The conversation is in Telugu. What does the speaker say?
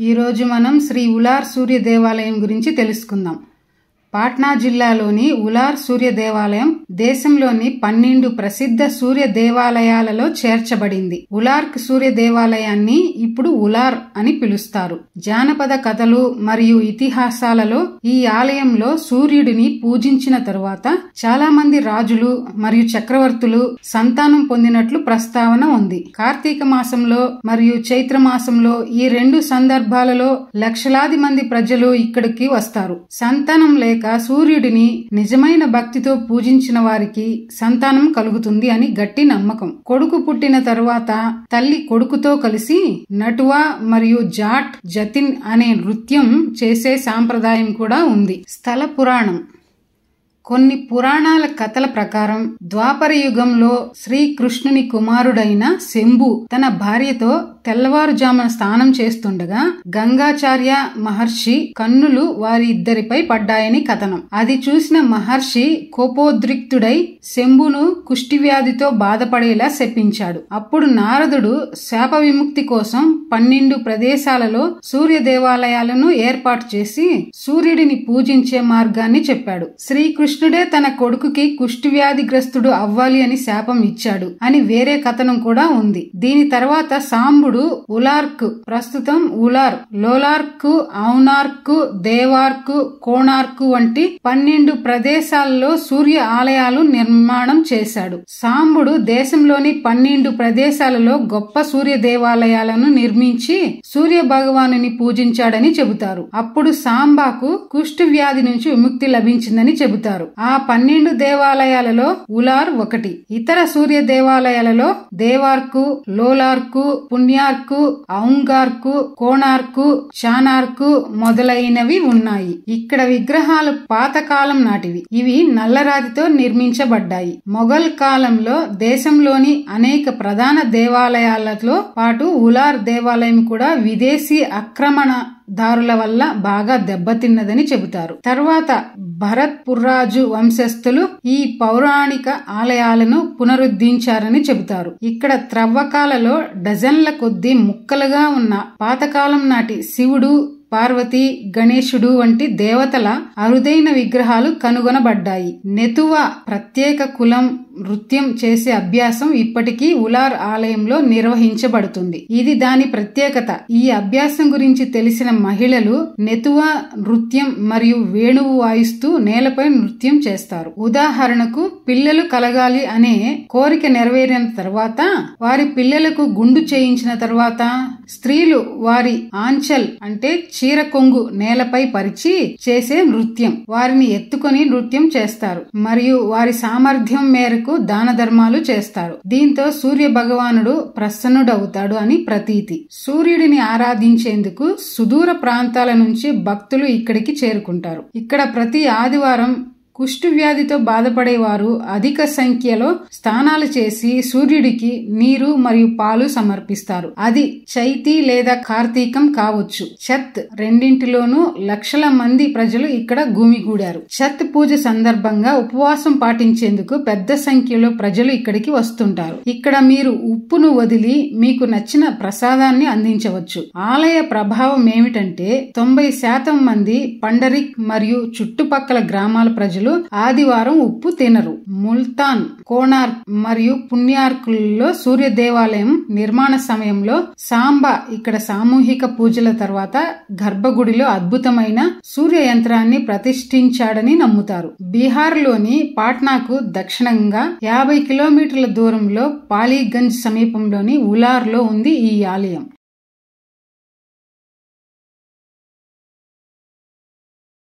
ఈరోజు మనం శ్రీ ఉలార్ సూర్య దేవాలయం గురించి తెలుసుకుందాం పాట్నా జిల్లాలోని ఉలార్ సూర్య దేవాలయం దేశంలోని పన్నెండు ప్రసిద్ధ సూర్య దేవాలయాలలో చేర్చబడింది ఉలార్క్ సూర్య దేవాలయాన్ని ఇప్పుడు ఉలార్ అని పిలుస్తారు జానపద కథలు మరియు ఇతిహాసాలలో ఈ ఆలయంలో సూర్యుడిని పూజించిన తరువాత చాలా మంది రాజులు మరియు చక్రవర్తులు సంతానం పొందినట్లు ప్రస్తావన ఉంది కార్తీక మాసంలో మరియు చైత్ర మాసంలో ఈ రెండు సందర్భాలలో లక్షలాది మంది ప్రజలు ఇక్కడికి వస్తారు సంతానం లేక సూర్యుడిని నిజమైన భక్తితో పూజించిన వారికి సంతానం కలుగుతుంది అని గట్టి నమ్మకం కొడుకు పుట్టిన తరువాత తల్లి కొడుకుతో కలిసి నటువా మరియు జాట్ జతిన్ అనే నృత్యం చేసే సాంప్రదాయం కూడా ఉంది స్థల పురాణం కొన్ని పురాణాల కథల ప్రకారం ద్వాపర యుగంలో శ్రీకృష్ణుని కుమారుడైన శంభు తన భార్యతో తెల్లవారుజామున స్నానం చేస్తుండగా గంగాచార్య మహర్షి కన్నులు వారి ఇద్దరిపై పడ్డాయని కథనం అది చూసిన మహర్షి కోపోద్రిక్తుడై శంభును కుష్టి వ్యాధితో బాధపడేలా శపించాడు అప్పుడు నారదుడు శాప విముక్తి కోసం పన్నెండు ప్రదేశాలలో సూర్య దేవాలయాలను ఏర్పాటు చేసి సూర్యుడిని పూజించే మార్గాన్ని చెప్పాడు శ్రీకృష్ణుడే తన కొడుకుకి కుష్టి వ్యాధిగ్రస్తుడు అవ్వాలి అని శాపం ఇచ్చాడు అని వేరే కథనం కూడా ఉంది దీని తర్వాత సాంబుడు ఉలార్క్ ప్రస్తుతం ఉలార్ లోలార్క్ ఔనార్క్ దేవార్క్ కోణార్క్ వంటి పన్నెండు ప్రదేశాల్లో సూర్య ఆలయాలు నిర్మాణం చేశాడు సాంబుడు దేశంలోని పన్నెండు ప్రదేశాలలో గొప్ప సూర్య దేవాలయాలను నిర్మించి సూర్య భగవానుని పూజించాడని చెబుతారు అప్పుడు సాంబాకు కుష్టు వ్యాధి నుంచి విముక్తి లభించిందని చెబుతారు ఆ పన్నెండు దేవాలయాలలో ఉలార్ ఒకటి ఇతర సూర్య దేవాలయాలలో దేవార్కు లోలార్కు పుణ్యార్కు ఔంగార్కు కోణార్కు చానార్కు మొదలైనవి ఉన్నాయి ఇక్కడ విగ్రహాలు పాతకాలం నాటివి ఇవి నల్లరాతితో నిర్మించబడ్డాయి మొఘల్ కాలంలో దేశంలోని అనేక ప్రధాన దేవాలయాలతో పాటు ఉలార్ దేవాలయం కూడా విదేశీ ఆక్రమణ దారుల వల్ల బాగా దెబ్బతిన్నదని చెబుతారు తర్వాత భరత్ పుర్రాజు వంశస్థులు ఈ పౌరాణిక ఆలయాలను పునరుద్ధరించారని చెబుతారు ఇక్కడ త్రవ్వకాలలో డజన్ల కొద్దీ ముక్కలుగా ఉన్న పాతకాలం నాటి శివుడు పార్వతి గణేశుడు వంటి దేవతల అరుదైన విగ్రహాలు కనుగొనబడ్డాయి నెతువ ప్రత్యేక కులం నృత్యం చేసే అభ్యాసం ఇప్పటికీ ఉలార్ ఆలయంలో నిర్వహించబడుతుంది ఇది దాని ప్రత్యేకత ఈ అభ్యాసం గురించి తెలిసిన మహిళలు నెతువ నృత్యం మరియు వేణువు వాయిస్తూ నేలపై నృత్యం చేస్తారు ఉదాహరణకు పిల్లలు కలగాలి అనే కోరిక నెరవేరిన తర్వాత వారి పిల్లలకు గుండు చేయించిన తర్వాత స్త్రీలు వారి ఆంచల్ అంటే చీర కొంగు నేలపై పరిచి చేసే నృత్యం వారిని ఎత్తుకొని నృత్యం చేస్తారు మరియు వారి సామర్థ్యం మేరకు దాన ధర్మాలు చేస్తారు దీంతో సూర్య భగవానుడు ప్రసన్నుడవుతాడు అని ప్రతీతి సూర్యుడిని ఆరాధించేందుకు సుదూర ప్రాంతాల నుంచి భక్తులు ఇక్కడికి చేరుకుంటారు ఇక్కడ ప్రతి ఆదివారం కుష్టు వ్యాధితో బాధపడేవారు అధిక సంఖ్యలో స్నానాలు చేసి సూర్యుడికి నీరు మరియు పాలు సమర్పిస్తారు అది చైతి లేదా కార్తీకం కావచ్చు ఛత్ రెండింటిలోనూ లక్షల మంది ప్రజలు ఇక్కడ గుమిగూడారు ఛత్ పూజ సందర్భంగా ఉపవాసం పాటించేందుకు పెద్ద సంఖ్యలో ప్రజలు ఇక్కడికి వస్తుంటారు ఇక్కడ మీరు ఉప్పును వదిలి మీకు నచ్చిన ప్రసాదాన్ని అందించవచ్చు ఆలయ ప్రభావం ఏమిటంటే తొంభై శాతం మంది పండరిక్ మరియు చుట్టుపక్కల గ్రామాల ప్రజలు ఆదివారం ఉప్పు తినరు ముల్తాన్ కోణార్క్ మరియు పుణ్యార్కుల్లో సూర్య దేవాలయం నిర్మాణ సమయంలో సాంబా ఇక్కడ సామూహిక పూజల తర్వాత గర్భగుడిలో అద్భుతమైన సూర్య యంత్రాన్ని ప్రతిష్ఠించాడని నమ్ముతారు బీహార్ లోని పాట్నాకు దక్షిణంగా యాభై కిలోమీటర్ల దూరంలో పాలీగంజ్ సమీపంలోని ఉలార్ లో ఉంది ఈ ఆలయం